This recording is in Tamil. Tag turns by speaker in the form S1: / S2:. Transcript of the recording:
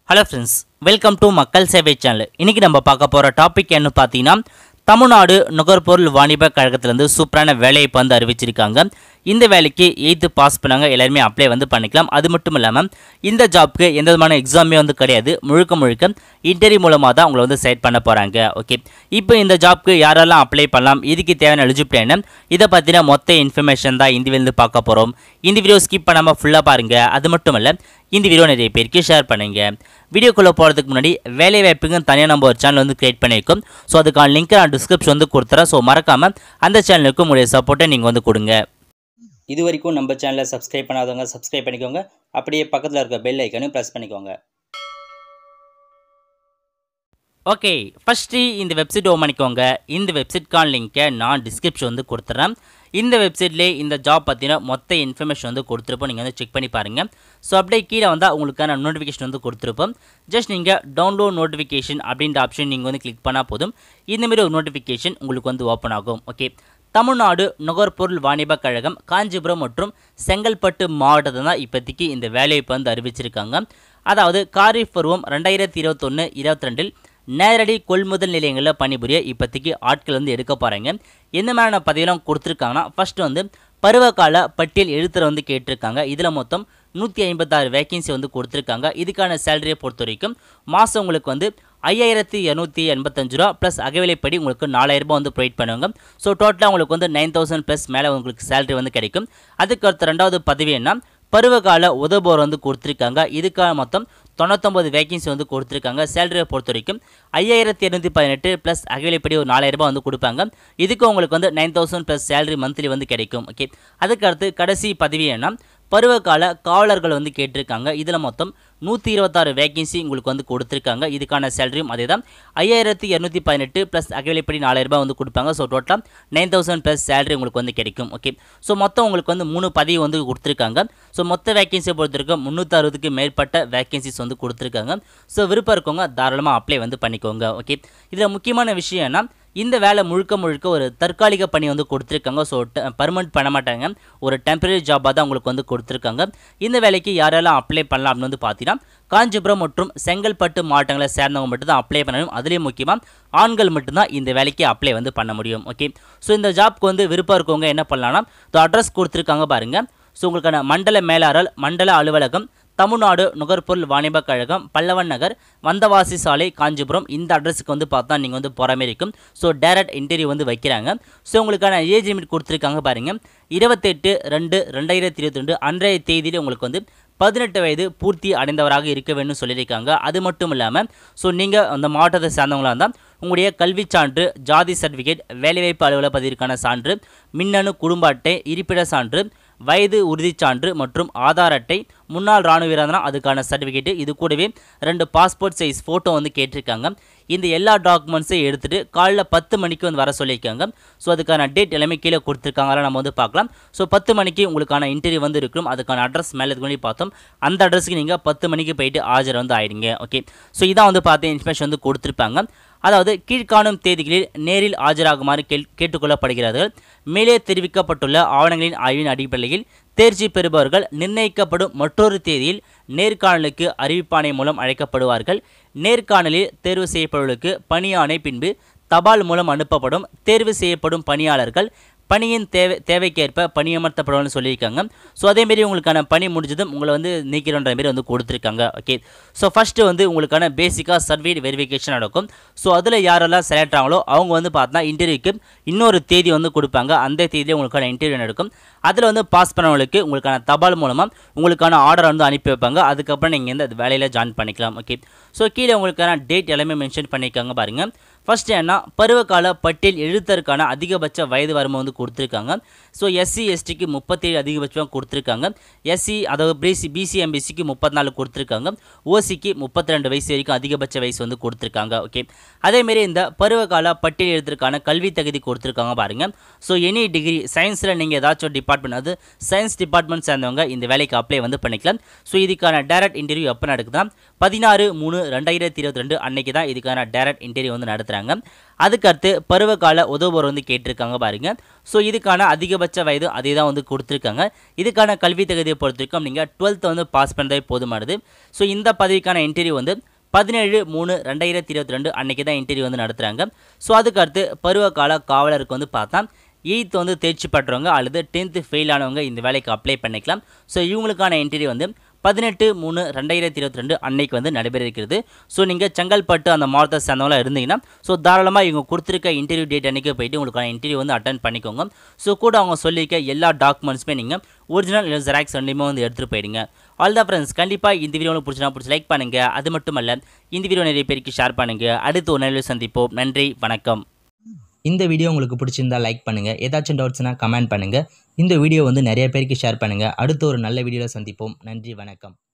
S1: ஹலோ ஃப்ரெண்ட்ஸ் வெல்கம் டு மக்கள் சேவை சேனல் இன்றைக்கி நம்ம பார்க்க போகிற டாபிக் என்ன பார்த்தீங்கன்னா தமிழ்நாடு நுகர்பொருள் வாணிப கழகத்திலேருந்து சூப்பரான வேலையை இப்போ வந்து அறிவிச்சிருக்காங்க இந்த வேலைக்கு எயித்து பாஸ் பண்ணாங்க எல்லாருமே அப்ளை வந்து பண்ணிக்கலாம் அது மட்டும் இல்லாமல் இந்த ஜாப்க்கு எந்த விதமான எக்ஸாமே வந்து கிடையாது முழுக்க முழுக்க இன்டர்வியூ மூலமாக தான் உங்களை வந்து செலக்ட் பண்ண போகிறாங்க ஓகே இப்போ இந்த ஜாப்க்கு யாரெல்லாம் அப்ளை பண்ணலாம் இதுக்கு தேவையான எலிஜிபிள் என்ன இதை பற்றின மொத்த இன்ஃபர்மேஷன் தான் இந்த வீடியோவில் பார்க்க போகிறோம் இந்த வீடியோ ஸ்கிப் பண்ணாமல் ஃபுல்லாக பாருங்கள் அது மட்டும் இல்லை இந்த வீடியோ நிறைய பேருக்கு ஷேர் பண்ணுங்க வீடியோக்குள்ளே போகிறதுக்கு முன்னாடி வேலை வாய்ப்புக்கு தனியாக நம்ம ஒரு சேனல் வந்து கிரியேட் பண்ணியிருக்கோம் ஸோ அதுக்கான லிங்க் நான் டிஸ்கிரிப்ஷன் வந்து கொடுத்துறேன் ஸோ மறக்காமல் அந்த சேனலுக்கு உங்களுடைய சப்போர்ட்டை நீங்கள் வந்து கொடுங்க இது வரைக்கும் நம்ம சேனலை சப்ஸ்கிரைப் பண்ணாதவங்க சப்ஸ்கிரைப் பண்ணிக்கோங்க அப்படியே பக்கத்தில் இருக்க பெல் ஐக்கனையும் ப்ரெஸ் பண்ணிக்கோங்க ஓகே ஃபஸ்ட்டு இந்த வெப்சைட் ஓம் பண்ணிக்கோங்க இந்த வெப்சைட்கான லிங்க்கை நான் டிஸ்கிரிப்ஷன் வந்து கொடுத்துட்றேன் இந்த வெப்சைட்லேயே இந்த ஜாப் பற்றின மொத்த இன்ஃபர்மேஷன் வந்து கொடுத்துருப்போம் நீங்கள் வந்து செக் பண்ணி பாருங்கள் ஸோ அப்படியே கீழே வந்தால் உங்களுக்கான நோட்டிஃபிகேஷன் வந்து கொடுத்துருப்போம் ஜஸ்ட் நீங்கள் டவுன்லோட் நோட்டிஃபிகேஷன் அப்படின்ற ஆப்ஷன் நீங்கள் வந்து கிளிக் பண்ணால் போதும் இந்தமாரி ஒரு நோட்டிஃபிகேஷன் உங்களுக்கு வந்து ஓப்பன் ஆகும் ஓகே தமிழ்நாடு நுகர்பொருள் வாணிப கழகம் காஞ்சிபுரம் மற்றும் செங்கல்பட்டு மாவட்டத்தை தான் இப்போதைக்கு இந்த வேலையை இப்போ வந்து அறிவிச்சிருக்காங்க அதாவது காரிஃப் பருவம் ரெண்டாயிரத்தி இருபத்தொன்று இருபத்தி ரெண்டில் நேரடி கொள்முதல் நிலையங்களில் பணிபுரிய இப்போதைக்கு ஆட்கள் வந்து எடுக்க போகிறாங்க எந்த மாதிரியான பதவியெல்லாம் கொடுத்துருக்காங்கன்னா ஃபஸ்ட்டு வந்து பருவகால பட்டியல் எழுத்துற வந்து கேட்டிருக்காங்க இதில் மொத்தம் நூற்றி ஐம்பத்தாறு வேகன்சி வந்து கொடுத்துருக்காங்க இதுக்கான சேலரியை பொறுத்த வரைக்கும் மாதம் உங்களுக்கு வந்து ஐயாயிரத்தி இரநூத்தி எண்பத்தஞ்சு ரூபா ப்ளஸ் அகவிலைப்படி உங்களுக்கு நாலாயிரரூபா வந்து ப்ரொவைட் பண்ணுவாங்க ஸோ டோட்டலாக உங்களுக்கு வந்து நைன் தௌசண்ட் ப்ளஸ் மேலே உங்களுக்கு சேலரி வந்து கிடைக்கும் அதுக்கு அடுத்த ரெண்டாவது பதவி என்ன பருவகால உதவுபவர் வந்து கொடுத்துருக்காங்க இதுக்காக மொத்தம் தொண்ணூத்தொம்பது வேகன்சி வந்து கொடுத்துருக்காங்க சேலரியை பொறுத்த வரைக்கும் ஐயாயிரத்தி இரநூத்தி பதினெட்டு ப்ளஸ் அகவிலைப்படி ஒரு நாலாயிரரூபா வந்து கொடுப்பாங்க இதுக்கு உங்களுக்கு வந்து nine thousand plus salary monthly வந்து கிடைக்கும் ஓகே அதுக்கு அடுத்து கடைசி பதவி என்ன பருவகால காவலர்கள் வந்து கேட்டிருக்காங்க இதில் மொத்தம் நூற்றி இருபத்தாறு வேகன்சி உங்களுக்கு வந்து கொடுத்துருக்காங்க இதுக்கான சேலரியும் அதே தான் ஐயாயிரத்தி இரநூத்தி பதினெட்டு ப்ளஸ் அகவிலைப்படி நாலாயிரம் ரூபாய் வந்து கொடுப்பாங்க ஸோ டோட்டலாக நைன் தௌசண்ட் ப்ளஸ் சேலரி உங்களுக்கு வந்து கிடைக்கும் ஓகே ஸோ மொத்தம் உங்களுக்கு வந்து மூணு பதவி வந்து கொடுத்துருக்காங்க ஸோ மொத்த வேகன்சியை பொறுத்திருக்க முந்நூற்றி அறுபதுக்கு மேற்பட்ட வேகன்சிஸ் வந்து கொடுத்துருக்காங்க ஸோ விருப்பம் இருக்கவங்க தாராளமாக அப்ளை வந்து பண்ணிக்கோங்க ஓகே இதில் முக்கியமான விஷயம் என்ன இந்த வேலை முழுக்க முழுக்க ஒரு தற்காலிக பணி வந்து கொடுத்துருக்காங்க ஸோ பர்மனெண்ட் பண்ண மாட்டாங்க ஒரு டெம்பரரி ஜாபாக தான் உங்களுக்கு வந்து கொடுத்துருக்காங்க இந்த வேலைக்கு யாரெல்லாம் அப்ளை பண்ணலாம் அப்படின்னு வந்து பார்த்தீங்கன்னா காஞ்சிபுரம் மற்றும் செங்கல்பட்டு மாவட்டங்களை சேர்ந்தவங்க மட்டும் தான் அப்ளை பண்ணணும் அதுலேயும் முக்கியமாக ஆண்கள் மட்டும்தான் இந்த வேலைக்கு அப்ளை வந்து பண்ண முடியும் ஓகே ஸோ இந்த ஜாப்க்கு வந்து விருப்பம் இருக்கவங்க என்ன பண்ணலாம்னா அட்ரஸ் கொடுத்துருக்காங்க பாருங்கள் ஸோ உங்களுக்கான மண்டல மேலாளர் மண்டல அலுவலகம் தமிழ்நாடு நுகர்பொருள் வாணிப கழகம் பல்லவன் நகர் வந்தவாசி சாலை காஞ்சிபுரம் இந்த அட்ரஸுக்கு வந்து பார்த்தா நீங்கள் வந்து போகிற மாதிரி இருக்கும் ஸோ டேரக்ட் இன்டர்வியூ வந்து வைக்கிறாங்க ஸோ உங்களுக்கான ஏஜ் லிமிட் கொடுத்துருக்காங்க பாருங்கள் இருபத்தெட்டு ரெண்டு ரெண்டாயிரத்தி இருபத்தி ரெண்டு அன்றைய தேதியில் உங்களுக்கு வந்து பதினெட்டு வயது பூர்த்தி அடைந்தவராக இருக்க வேண்டும் சொல்லியிருக்காங்க அது மட்டும் இல்லாமல் ஸோ நீங்கள் அந்த மாவட்டத்தை சேர்ந்தவங்களாக இருந்தால் உங்களுடைய கல்வி சான்று ஜாதி சர்டிஃபிகேட் வேலைவாய்ப்பு அலுவலக பதிவிற்கான சான்று மின்னணு குடும்ப அட்டை இருப்பிட சான்று வயது உறுதிச் சான்று மற்றும் ஆதார் அட்டை முன்னாள் ராணுவ வீரர்னா அதுக்கான சர்டிஃபிகேட்டு இது கூடவே ரெண்டு பாஸ்போர்ட் சைஸ் ஃபோட்டோ வந்து கேட்டிருக்காங்க இந்த எல்லா டாக்குமெண்ட்ஸையும் எடுத்துகிட்டு காலைல பத்து மணிக்கு வந்து வர சொல்லியிருக்காங்க ஸோ அதுக்கான டேட் எல்லாமே கீழே கொடுத்துருக்காங்களா நம்ம வந்து பார்க்கலாம் ஸோ பத்து மணிக்கு உங்களுக்கான இன்டர்வியூ வந்து இருக்கும் அதுக்கான அட்ரஸ் மேலே இதுக்கு முன்னாடி பார்த்தோம் அந்த அட்ரஸுக்கு நீங்கள் பத்து மணிக்கு போயிட்டு ஆஜர் வந்து ஆயிடுங்க ஓகே ஸோ இதான் வந்து பார்த்து இன்ஃபர்மேஷன் வந்து கொடுத்துருப்பாங்க அதாவது கீழ்காணும் தேதிகளில் நேரில் ஆஜராகுமாறு கேள் கேட்டுக்கொள்ளப்படுகிறார்கள் மேலே தெரிவிக்கப்பட்டுள்ள ஆவணங்களின் ஆய்வின் அடிப்படையில் தேர்ச்சி பெறுபவர்கள் நிர்ணயிக்கப்படும் மற்றொரு தேதியில் நேர்காணலுக்கு அறிவிப்பாணை மூலம் அழைக்கப்படுவார்கள் நேர்காணலில் தேர்வு செய்யப்படுவர்களுக்கு பணியாணை பின்பு தபால் மூலம் அனுப்பப்படும் தேர்வு செய்யப்படும் பணியாளர்கள் பணியின் தேவை தேவைக்கேற்ப பணியமர்த்தப்படும்னு சொல்லியிருக்காங்க ஸோ அதேமாரி உங்களுக்கான பணி முடிஞ்சதும் உங்களை வந்து நீக்கிறன்ற மாரி வந்து கொடுத்துருக்காங்க ஓகே ஸோ ஃபஸ்ட்டு வந்து உங்களுக்கான பேசிக்காக சர்வீட் வெரிஃபிகேஷன் நடக்கும் ஸோ அதில் யாரெல்லாம் செலக்ட் ஆகலோ அவங்க வந்து பார்த்தா இன்டர்வியூக்கு இன்னொரு தேதி வந்து கொடுப்பாங்க அந்த தேதியில் உங்களுக்கான இன்டர்வியூ நடக்கும் அதில் வந்து பாஸ் பண்ணவங்களுக்கு உங்களுக்கான தபால் மூலமாக உங்களுக்கான ஆர்டர் வந்து அனுப்பி வைப்பாங்க அதுக்கப்புறம் நீங்கள் இந்த வேலையில் ஜாயின் பண்ணிக்கலாம் ஓகே ஸோ கீழே உங்களுக்கான டேட் எல்லாமே மென்ஷன் பண்ணியிருக்காங்க பாருங்கள் ஃபஸ்ட்டு என்ன பருவகால பட்டியல் எழுத்தருக்கான அதிகபட்ச வயது வரம்பு வந்து கொடுத்துருக்காங்க ஸோ எஸ்சி எஸ்டிக்கு முப்பத்தேழு அதிகபட்சம் கொடுத்துருக்காங்க எஸ்சி அதாவது பிசி பிசி எம்பிசிக்கு முப்பத்தி நாலு கொடுத்துருக்காங்க ஓசிக்கு முப்பத்தி ரெண்டு வயசு வரைக்கும் அதிகபட்ச வயசு வந்து கொடுத்துருக்காங்க ஓகே அதேமாரி இந்த பருவகால பட்டியல் எழுத்துக்கான கல்வி தகுதி கொடுத்துருக்காங்க பாருங்கள் ஸோ எனி டிகிரி சயின்ஸில் நீங்கள் ஏதாச்சும் டிபார்ட்மெண்ட் அது சயின்ஸ் டிபார்ட்மெண்ட் சேர்ந்தவங்க இந்த வேலைக்கு அப்ளை வந்து பண்ணிக்கலாம் ஸோ இதுக்கான டேரக்ட் இன்டர்வியூ எப்போ நடக்குதுன்னா பதினாறு மூணு ரெண்டாயிரத்தி இருபத்தி ரெண்டு அன்னைக்கு தான் இதுக்கான டேரக்ட் இன்டர்வியூ வந்து நடத்துகிறாங்க நடத்துகிறாங்க அதுக்கடுத்து பருவகால உதவுவோர் வந்து கேட்டிருக்காங்க பாருங்க ஸோ இதுக்கான அதிகபட்ச வயது அதே தான் வந்து கொடுத்துருக்காங்க இதுக்கான கல்வி தகுதியை பொறுத்த வரைக்கும் நீங்கள் டுவெல்த்தை வந்து பாஸ் பண்ணதே போதுமானது ஸோ இந்த பதவிக்கான இன்டர்வியூ வந்து பதினேழு மூணு ரெண்டாயிரத்தி இருபத்தி ரெண்டு அன்றைக்கி தான் இன்டர்வியூ வந்து நடத்துகிறாங்க ஸோ அதுக்கடுத்து பருவகால காவலருக்கு வந்து பார்த்தா எயித்து வந்து தேர்ச்சி பெற்றவங்க அல்லது டென்த்து ஃபெயில் ஆனவங்க இந்த வேலைக்கு அப்ளை பண்ணிக்கலாம் ஸோ இவங்களுக்கான இன்டர்வியூ வந்து பதினெட்டு மூணு ரெண்டாயிரத்தி இருபத்தி ரெண்டு அன்னைக்கு வந்து நடைபெற இருக்கிறது ஸோ நீங்கள் செங்கல்பட்டு அந்த மாவட்டத்தை சேர்ந்தவங்களாம் இருந்தீங்கன்னா ஸோ தாராளமாக இவங்க கொடுத்துருக்க இன்டர்வியூ டேட் அன்றைக்கி போயிட்டு உங்களுக்கான இன்டர்வியூ வந்து அட்டன் பண்ணிக்கோங்க ஸோ கூட அவங்க சொல்லியிருக்க எல்லா டாக்குமெண்ட்ஸுமே நீங்கள் ஒரிஜினல் இல்லை ஜெராக்ஸ் ரெண்டுமே வந்து எடுத்துகிட்டு போயிடுங்க ஆல் தான் ஃப்ரெண்ட்ஸ் கண்டிப்பாக இந்த வீடியோ உங்களுக்கு பிடிச்சினா பிடிச்சி லைக் பண்ணுங்கள் அது மட்டும் அல்ல இந்த வீடியோ நிறைய பேருக்கு ஷேர் பண்ணுங்கள் அடுத்து ஒரு நல்ல சந்திப்போம் நன்றி வணக்கம்
S2: இந்த வீடியோ உங்களுக்கு பிடிச்சிருந்தா லைக் பண்ணுங்கள் ஏதாச்சும் டவுட்ஸ்னால் கமெண்ட் பண்ணுங்கள் இந்த வீடியோ வந்து நிறைய பேருக்கு ஷேர் பண்ணுங்கள் அடுத்த ஒரு நல்ல வீடியோவில் சந்திப்போம் நன்றி வணக்கம்